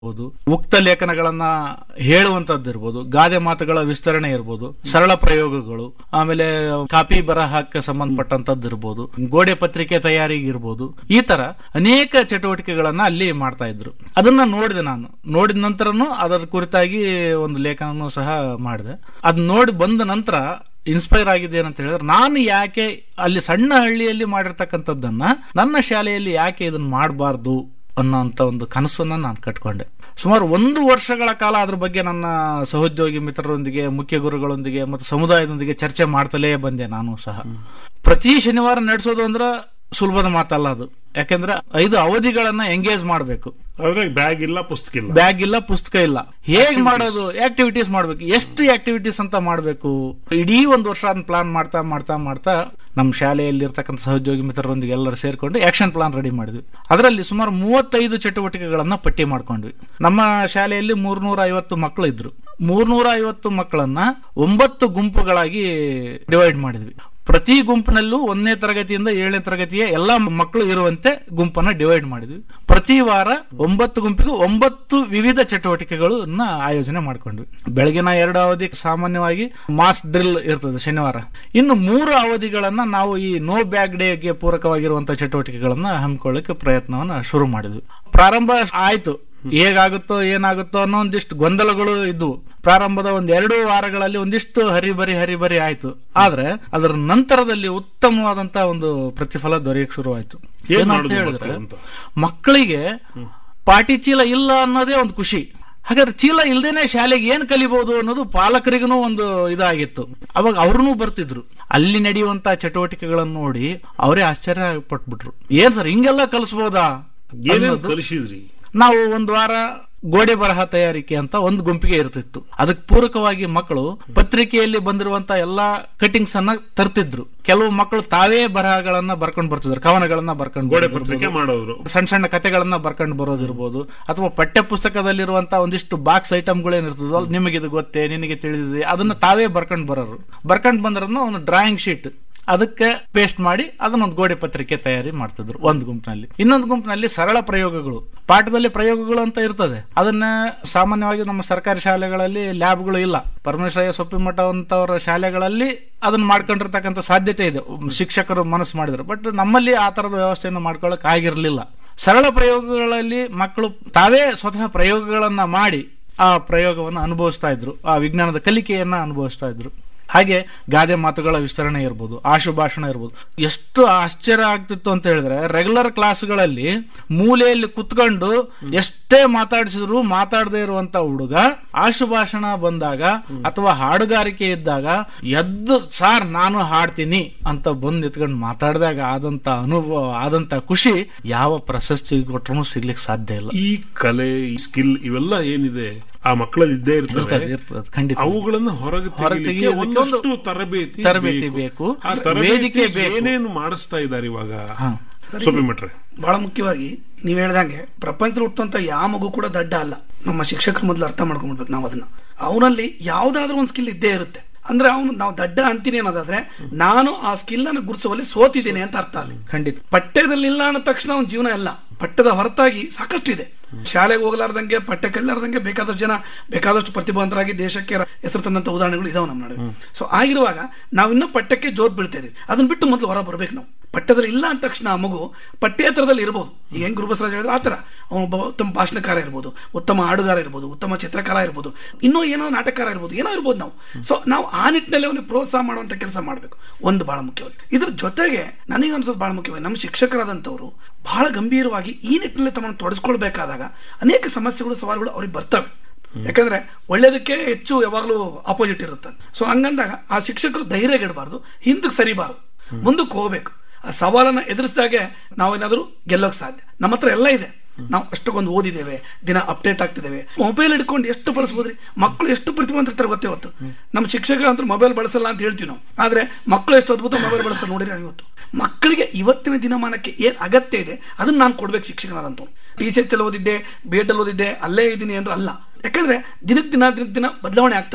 ಇರ್ಬೋದು ಉಕ್ತ ಲೇಖನಗಳನ್ನ ಹೇಳುವಂತದ್ದು ಇರ್ಬೋದು ಗಾದೆ ಮಾತುಗಳ ವಿಸ್ತರಣೆ ಇರ್ಬೋದು ಸರಳ ಪ್ರಯೋಗಗಳು ಆಮೇಲೆ ಕಾಪಿ ಬರಹಕ್ಕೆ ಸಂಬಂಧಪಟ್ಟಂತದ್ದು ಇರ್ಬೋದು ಗೋಡೆ ಪತ್ರಿಕೆ ತಯಾರಿಗೆ ಇರ್ಬೋದು ಈ ತರ ಅನೇಕ ಚಟುವಟಿಕೆಗಳನ್ನ ಅಲ್ಲಿ ಮಾಡ್ತಾ ಇದ್ರು ಅದನ್ನ ನೋಡಿದೆ ನಾನು ನೋಡಿದ ನಂತರನು ಅದರ ಕುರಿತಾಗಿ ಒಂದು ಲೇಖನನೂ ಸಹ ಮಾಡಿದೆ ಅದ್ ನೋಡಿ ಬಂದ ನಂತರ ಇನ್ಸ್ಪೈರ್ ಆಗಿದೆ ಏನಂತ ಹೇಳಿದ್ರೆ ನಾನು ಯಾಕೆ ಅಲ್ಲಿ ಸಣ್ಣ ಹಳ್ಳಿಯಲ್ಲಿ ಮಾಡಿರ್ತಕ್ಕಂಥದ್ದನ್ನ ನನ್ನ ಶಾಲೆಯಲ್ಲಿ ಯಾಕೆ ಇದನ್ನ ಮಾಡಬಾರ್ದು ಅನ್ನೋಂಥ ಒಂದು ಕನಸನ್ನ ನಾನು ಕಟ್ಕೊಂಡೆ ಸುಮಾರು ಒಂದು ವರ್ಷಗಳ ಕಾಲ ಅದ್ರ ಬಗ್ಗೆ ನನ್ನ ಸಹೋದ್ಯೋಗಿ ಮಿತ್ರರೊಂದಿಗೆ ಮುಖ್ಯ ಗುರುಗಳೊಂದಿಗೆ ಮತ್ತು ಸಮುದಾಯದೊಂದಿಗೆ ಚರ್ಚೆ ಮಾಡ್ತಲೇ ಬಂದೆ ನಾನು ಸಹ ಪ್ರತಿ ಶನಿವಾರ ನಡೆಸೋದು ಅಂದ್ರೆ ಸುಲಭದ ಮಾತಲ್ಲ ಅದು ಯಾಕೆಂದ್ರೆ ಐದು ಅವಧಿಗಳನ್ನ ಎಂಗೇಜ್ ಮಾಡಬೇಕು ಅದ್ರಾಗ ಬ್ಯಾಗ್ ಇಲ್ಲ ಪುಸ್ತಕ ಇಲ್ಲ ಬ್ಯಾಗ್ ಇಲ್ಲ ಪುಸ್ತಕ ಇಲ್ಲ ಹೇಗ್ ಮಾಡೋದು ಆಕ್ಟಿವಿಟೀಸ್ ಮಾಡ್ಬೇಕು ಎಷ್ಟು ಆಕ್ಟಿವಿಟೀಸ್ ಅಂತ ಮಾಡ್ಬೇಕು ಇಡೀ ಒಂದು ವರ್ಷ ಅದನ್ನ ಪ್ಲಾನ್ ಮಾಡ್ತಾ ಮಾಡ್ತಾ ಮಾಡ್ತಾ ನಮ್ಮ ಶಾಲೆಯಲ್ಲಿ ಇರ್ತಕ್ಕಂಥ ಸಹೋದ್ಯೋಗಿ ಮಿತ್ರರೊಂದಿಗೆ ಎಲ್ಲರೂ ಸೇರ್ಕೊಂಡು ಆಕ್ಷನ್ ಪ್ಲಾನ್ ರೆಡಿ ಮಾಡಿದ್ವಿ ಅದರಲ್ಲಿ ಸುಮಾರು ಮೂವತ್ತೈದು ಚಟುವಟಿಕೆಗಳನ್ನ ಪಟ್ಟಿ ಮಾಡ್ಕೊಂಡ್ವಿ ನಮ್ಮ ಶಾಲೆಯಲ್ಲಿ ಮೂರ್ನೂರ ಐವತ್ತು ಮಕ್ಕಳು ಇದ್ರು ಮೂರ್ನೂರ ಐವತ್ತು ಮಕ್ಕಳನ್ನ ಒಂಬತ್ತು ಗುಂಪುಗಳಾಗಿ ಡಿವೈಡ್ ಮಾಡಿದ್ವಿ ಪ್ರತಿ ಗುಂಪಿನಲ್ಲೂ ಒಂದನೇ ತರಗತಿಯಿಂದ ಏಳನೇ ತರಗತಿಯ ಎಲ್ಲಾ ಮಕ್ಕಳು ಇರುವಂತೆ ಗುಂಪನ್ನ ಡಿವೈಡ್ ಮಾಡಿದ್ವಿ ಪ್ರತಿ ವಾರ ಒಂಬತ್ತು ಗುಂಪಿಗೂ ಒಂಬತ್ತು ವಿವಿಧ ಚಟುವಟಿಕೆಗಳನ್ನ ಆಯೋಜನೆ ಮಾಡ್ಕೊಂಡ್ವಿ ಬೆಳಗಿನ ಎರಡು ಅವಧಿ ಸಾಮಾನ್ಯವಾಗಿ ಮಾಸ್ ಡ್ರಿಲ್ ಇರ್ತದೆ ಶನಿವಾರ ಇನ್ನು ಮೂರು ಅವಧಿಗಳನ್ನ ನಾವು ಈ ನೋ ಬ್ಯಾಗ್ ಡೇಗೆ ಪೂರಕವಾಗಿರುವಂತಹ ಚಟುವಟಿಕೆಗಳನ್ನ ಹಮ್ಮಿಕೊಳ್ಳಕ್ಕೆ ಪ್ರಯತ್ನವನ್ನ ಶುರು ಮಾಡಿದ್ವಿ ಪ್ರಾರಂಭ ಆಯ್ತು ಹೇಗಾಗುತ್ತೋ ಏನಾಗುತ್ತೋ ಅನ್ನೋ ಒಂದಿಷ್ಟು ಗೊಂದಲಗಳು ಇದ್ವು ಪ್ರಾರಂಭದ ಒಂದ್ ಎರಡು ವಾರಗಳಲ್ಲಿ ಒಂದಿಷ್ಟು ಹರಿಬರಿ ಹರಿಬರಿ ಆಯ್ತು ಆದ್ರೆ ಅದರ ನಂತರದಲ್ಲಿ ಉತ್ತಮವಾದಂತ ಒಂದು ಪ್ರತಿಫಲ ದೊರೆಯಕ್ಕೆ ಶುರುವಾಯ್ತು ಏನ್ ಏನಂತ ಮಾಡುದು ಹೇಳಿದ್ರೆ ಮಕ್ಕಳು ಅಂತ? ಮಕ್ಕಳಿಗೆ ಪಾಟಿ ಚೀಲ ಇಲ್ಲ ಅನ್ನೋದೇ ಒಂದು ಖುಷಿ ಹಾಗಾದ್ರೆ ಚೀಲ ಇಲ್ದೇನೆ ಶಾಲೆಗೆ ಏನ್ ಕಲಿಬಹುದು ಅನ್ನೋದು ಪಾಲಕರಿಗೂ ಒಂದು ಇದಾಗಿತ್ತು ಅವಾಗ ಅವ್ರೂ ಬರ್ತಿದ್ರು ಅಲ್ಲಿ ನಡೆಯುವಂತ ಚಟುವಟಿಕೆಗಳನ್ನು ನೋಡಿ ಅವರೇ ಆಶ್ಚರ್ಯ ಪಟ್ಬಿಟ್ರು ಏನ್ ಸರ್ ಹಿಂಗೆಲ್ಲ ಕಲಿಸ್ಬೋದಾ ಏನೇನು ಅನ್ನೋದು ಕಲಿಸಿದ್ರಿ ನಾವು ಒಂದು ವಾರ ಗೋಡೆ ಬರಹ ತಯಾರಿಕೆ ಅಂತ ಒಂದು ಗುಂಪಿಗೆ ಇರ್ತಿತ್ತು ಅದಕ್ಕೆ ಪೂರಕವಾಗಿ ಮಕ್ಕಳು ಪತ್ರಿಕೆಯಲ್ಲಿ ಬಂದಿರುವಂತ ಎಲ್ಲಾ ಕಟಿಂಗ್ಸ್ ಅನ್ನ ತರ್ತಿದ್ರು ಕೆಲವು ಮಕ್ಕಳು ತಾವೇ ಬರಹಗಳನ್ನ ಬರ್ಕೊಂಡು ಬರ್ತಿದ್ರು ಕವನಗಳನ್ನ ಬರ್ಕೊಂಡು ಗೋಡೆ ಪತ್ರಿಕೆ ಮಾಡೋರು ಸಣ್ಣ ಸಣ್ಣ ಕಥೆಗಳನ್ನ ಬರ್ಕೊಂಡು ಬರೋದಿರ್ಬೋದು ಅಥವಾ ಪಠ್ಯ ಪುಸ್ತಕದಲ್ಲಿರುವಂತಹ ಒಂದಿಷ್ಟು ಬಾಕ್ಸ್ ಐಟಮ್ಗಳೇನಿರ್ತದೋ ನಿಮಗೆ ಇದು ಗೊತ್ತೇ ನಿನಗೆ ತಿಳಿದಿದೆ ಅದನ್ನ ತಾವೇ ಬರ್ಕೊಂಡು ಬರೋರು ಬರ್ಕೊಂಡು ಬಂದ್ರನ್ನ ಒಂದು ಡ್ರಾಯಿಂಗ್ ಶೀಟ್ ಅದಕ್ಕೆ ಪೇಸ್ಟ್ ಮಾಡಿ ಅದನ್ನ ಒಂದು ಗೋಡೆ ಪತ್ರಿಕೆ ತಯಾರಿ ಮಾಡ್ತಿದ್ರು ಒಂದು ಗುಂಪಿನಲ್ಲಿ ಇನ್ನೊಂದು ಗುಂಪಿನಲ್ಲಿ ಸರಳ ಪ್ರಯೋಗಗಳು ಪಾಠದಲ್ಲಿ ಪ್ರಯೋಗಗಳು ಅಂತ ಇರ್ತದೆ ಅದನ್ನ ಸಾಮಾನ್ಯವಾಗಿ ನಮ್ಮ ಸರ್ಕಾರಿ ಶಾಲೆಗಳಲ್ಲಿ ಲ್ಯಾಬ್ಗಳು ಇಲ್ಲ ಪರಮೇಶ್ವರಯ್ಯ ಸೊಪ್ಪಿಮಠ ಅಂತವರ ಶಾಲೆಗಳಲ್ಲಿ ಅದನ್ನ ಮಾಡ್ಕೊಂಡಿರ್ತಕ್ಕಂಥ ಸಾಧ್ಯತೆ ಇದೆ ಶಿಕ್ಷಕರು ಮನಸ್ಸು ಮಾಡಿದ್ರು ಬಟ್ ನಮ್ಮಲ್ಲಿ ಆ ತರದ ವ್ಯವಸ್ಥೆಯನ್ನು ಮಾಡ್ಕೊಳ್ಳಕ್ ಆಗಿರ್ಲಿಲ್ಲ ಸರಳ ಪ್ರಯೋಗಗಳಲ್ಲಿ ಮಕ್ಕಳು ತಾವೇ ಸ್ವತಃ ಪ್ರಯೋಗಗಳನ್ನ ಮಾಡಿ ಆ ಪ್ರಯೋಗವನ್ನು ಅನುಭವಿಸ್ತಾ ಇದ್ರು ಆ ವಿಜ್ಞಾನದ ಕಲಿಕೆಯನ್ನ ಅನುಭವಿಸ್ತಾ ಇದ್ರು ಹಾಗೆ ಗಾದೆ ಮಾತುಗಳ ವಿಸ್ತರಣೆ ಇರ್ಬೋದು ಆಶುಭಾಷಣ ಇರ್ಬೋದು ಎಷ್ಟು ಆಶ್ಚರ್ಯ ಆಗ್ತಿತ್ತು ಅಂತ ಹೇಳಿದ್ರೆ ರೆಗ್ಯುಲರ್ ಕ್ಲಾಸ್ಗಳಲ್ಲಿ ಮೂಲೆಯಲ್ಲಿ ಕುತ್ಕೊಂಡು ಎಷ್ಟೇ ಮಾತಾಡಿಸಿದ್ರು ಮಾತಾಡದೇ ಇರುವಂತ ಹುಡುಗ ಆಶುಭಾಷಣ ಬಂದಾಗ ಅಥವಾ ಹಾಡುಗಾರಿಕೆ ಇದ್ದಾಗ ಎದ್ದು ಸಾರ್ ನಾನು ಹಾಡ್ತೀನಿ ಅಂತ ಬಂದು ನಿಂತ್ಕೊಂಡು ಮಾತಾಡಿದಾಗ ಆದಂತ ಅನುಭವ ಆದಂತ ಖುಷಿ ಯಾವ ಪ್ರಶಸ್ತಿ ಕೊಟ್ಟರು ಸಿಗ್ಲಿಕ್ಕೆ ಸಾಧ್ಯ ಇಲ್ಲ ಈ ಕಲೆ ಈ ಸ್ಕಿಲ್ ಇವೆಲ್ಲ ಏನಿದೆ ಆ ಮಕ್ಕಳಲ್ಲಿ ಇದ್ದೇ ಇರ್ತವೆ ಇರ್ತದೆ, ಇರ್ತದೆ, ಖಂಡಿತ ಅವುಗಳನ್ನ ಹೊರಗೆ ಹೊರಗೆ ತೆಗಿಲಿಕ್ಕೆ ತೆಗೆಯೋದಕ್ಕೆ ಒಂದು ಒಂದಷ್ಟು ತರಬೇತಿ ತರಬೇತಿ ಬೇಕು. ಆ ವೇದಿಕೆ ತರಬೇತಿ ಬೇಕು. ಏನೇನು ಮಾಡಿಸ್ತಾ ಇದ್ದಾರೆ ಇವಾಗ ಹಾ. ಸೊಪ್ಪಿಮಟ್ರೆ ಬಹಳ ಮುಖ್ಯವಾಗಿ ನೀವ್ ಹೇಳ್ದಂಗೆ ಪ್ರಪಂಚದಲ್ಲಿ ಹುಟ್ಟುವಂತ ಯಾವ ಮಗು ಕೂಡ ದಡ್ಡ ಅಲ್ಲ ನಮ್ಮ ಶಿಕ್ಷಕರು ಮೊದಲು ಅರ್ಥ ಮಾಡ್ಕೊಂಡ್ಬಿಡ್ಬೇಕು ನಾವು ಅದನ್ನ ಅವನಲ್ಲಿ ಯಾವ್ದಾದ್ರೂ ಒಂದು ಸ್ಕಿಲ್ ಇದ್ದೇ ಇರುತ್ತೆ ಅಂದ್ರೆ ಅವನು ನಾವು ದಡ್ಡ ಅಂತೀನಿ ಅನ್ನೋದಾದ್ರೆ ನಾನು ಆ ಸ್ಕಿಲ್ ಅನ್ನು ಗುರುತಿಸುವಲ್ಲಿ ಸೋತಿದ್ದೇನೆ ಅಂತ ಅರ್ಥ ಅಲ್ಲಿ ಖಂಡಿತ ಪಠ್ಯದಲ್ಲಿ ಇಲ್ಲ ಅನ್ನೋ ತಕ್ಷಣ ಅವ್ನ ಜೀವನ ಎಲ್ಲ ಪಠ್ಯದ ಹೊರತಾಗಿ ಸಾಕಷ್ಟು ಇದೆ ಶಾಲೆಗೆ ಹೋಗಲಾರ್ದಂಗೆ ಪಠ್ಯ ಕಲಿಲಾರ್ದಂಗೆ ಬೇಕಾದಷ್ಟು ಜನ ಬೇಕಾದಷ್ಟು ಪ್ರತಿಭಾವಂತರಾಗಿ ದೇಶಕ್ಕೆ ರ- ಹೆಸರು ತಂದಂತ ಉದಾಹರಣೆಗಳು ಇದಾವೆ ನಮ್ಮ ನಡುವೆ ಸೊ ಆಗಿರುವಾಗ ನಾವು ಇನ್ನೂ ಪಠ್ಯಕ್ಕೆ ಜೋತ್ ಬೀಳ್ತಾ ಇದೀವಿ ಅದನ್ನ ಬಿಟ್ಟು ಮೊದಲು ಹೊರ ಬರ್ಬೇಕು ನಾವು ಪಠ್ಯದಲ್ಲಿ ಇಲ್ಲ ಅಂದ ತಕ್ಷಣ ಆ ಮಗು ಪಠ್ಯೇತರದಲ್ಲಿ ಇರ್ಬೋದು ಈಗ ಹೆಂಗ್ ಗುರುಬಸರಾಜ್ ಹೇಳಿದ್ರೆ ಆತರ ಅವನೊಬ್ಬ ಉತ್ತಮ ಭಾಷಣಕಾರ ಇರ್ಬೋದು ಉತ್ತಮ ಹಾಡುಗಾರ ಇರ್ಬೋದು ಉತ್ತಮ ಚಿತ್ರಕಾರ ಇರ್ಬೋದು ಇನ್ನೂ ಏನೋ ನಾಟಕಕಾರ ಇರ್ಬೋದು ಏನೋ ಇರ್ಬೋದು ನಾವು ಸೊ ನಾವು ಆ ನಿಟ್ಟಿನಲ್ಲಿ ಅವನಿಗೆ ಪ್ರೋತ್ಸಾಹ ಮಾಡುವಂತ ಕೆಲಸ ಮಾಡಬೇಕು ಒಂದು ಬಹಳ ಮುಖ್ಯವಾಗಿ ಇದ್ರ ಜೊತೆಗೆ ನನಗೆ ಅನ್ಸೋದು ಬಹಳ ಮುಖ್ಯವಾಗಿ ನಮ್ಮ ಶಿಕ್ಷಕರಾದಂಥವ್ರು ಬಹಳ ಗಂಭೀರವಾಗಿ ಈ ನಿಟ್ಟಿನಲ್ಲಿ ತಮ್ಮನ್ನು ತೊಡಸ್ಕೊಳ್ಬೇಕಾದಾಗ ಅನೇಕ ಸಮಸ್ಯೆಗಳು ಸವಾಲುಗಳು ಅವ್ರಿಗೆ ಬರ್ತವೆ ಯಾಕಂದ್ರೆ ಒಳ್ಳೇದಕ್ಕೆ ಹೆಚ್ಚು ಯಾವಾಗಲೂ ಅಪೋಸಿಟ್ ಇರುತ್ತೆ ಸೊ ಹಂಗಂದಾಗ ಆ ಶಿಕ್ಷಕರು ಧೈರ್ಯಗೆಡಬಾರ್ದು ಹಿಂದಕ್ಕೆ ಸರಿಬಾರ್ದು ಮುಂದಕ್ಕೆ ಹೋಗ್ಬೇಕು ಆ ಸವಾಲನ್ನ ಎದುರಿಸಿದಾಗೆ ನಾವೇನಾದ್ರೂ ಗೆಲ್ಲೋಕ್ ಸಾಧ್ಯ ನಮ್ಮ ಹತ್ರ ಎಲ್ಲ ಇದೆ ನಾವು ಅಷ್ಟಕ್ಕೊಂದು ಓದಿದ್ದೇವೆ ದಿನ ಅಪ್ಡೇಟ್ ಆಗ್ತಿದ್ದೇವೆ ಮೊಬೈಲ್ ಹಿಡ್ಕೊಂಡು ಎಷ್ಟು ಬಳಸ್ಬೋದ್ರಿ ಮಕ್ಕಳು ಎಷ್ಟು ಪ್ರತಿಭಾವಂತಿರ್ತಾರೆ ಗೊತ್ತೇ ಹೊತ್ತು ನಮ್ಮ ಶಿಕ್ಷಕ ಅಂತ ಮೊಬೈಲ್ ಬಳಸಲ್ಲ ಅಂತ ಹೇಳ್ತೀವಿ ನಾವು ಆದ್ರೆ ಮಕ್ಕಳು ಎಷ್ಟು ಅದ್ಭುತ ಮೊಬೈಲ್ ಬಳಸ್ತಾರೆ ನೋಡಿರಿ ಇವತ್ತು ಮಕ್ಕಳಿಗೆ ಇವತ್ತಿನ ದಿನಮಾನಕ್ಕೆ ಏನ್ ಅಗತ್ಯ ಇದೆ ಅದನ್ನ ನಾನು ಕೊಡ್ಬೇಕು ಶಿಕ್ಷಕನಾದಂತ ಟಿ ಸಿ ಓದಿದ್ದೆ ಬಿ ಎಡ್ ಓದಿದ್ದೆ ಅಲ್ಲೇ ಇದ್ದೀನಿ ಅಂದ್ರೆ ಅಲ್ಲ ಯಾಕಂದ್ರೆ ದಿನಕ್ಕೆ ದಿನ ದಿನಕ್ಕೆ ದಿನ ಬದಲಾವಣೆ ಆಗ್ತಾ ಇರುತ್ತೆ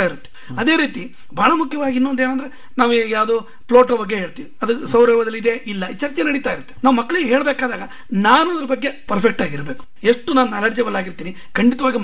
ಅದೇ ರೀತಿ ಬಹಳ ಮುಖ್ಯವಾಗಿ ಇನ್ನೊಂದು ಏನಂದ್ರೆ ನಾವು ಈಗ ಯಾವುದು ಪ್ಲೋಟೋ ಬಗ್ಗೆ ಹೇಳ್ತೀವಿ ಅದು ಸೌರವ್ಯದಲ್ಲಿ ಇದೆ ಇಲ್ಲ ಈ ಚರ್ಚೆ ನಡೀತಾ ಇರುತ್ತೆ ನಾವು ಮಕ್ಕಳಿಗೆ ಹೇಳ್ಬೇಕಾದಾಗ ನಾನು ಅದ್ರ ಬಗ್ಗೆ ಪರ್ಫೆಕ್ಟ್ ಆಗಿರ್ಬೇಕು ಎಷ್ಟು ನಾನು ನಾಲೆಡ್ಜಬಲ್ ಆಗಿರ್ತೀನಿ ಖಂಡಿತವಾಗಿ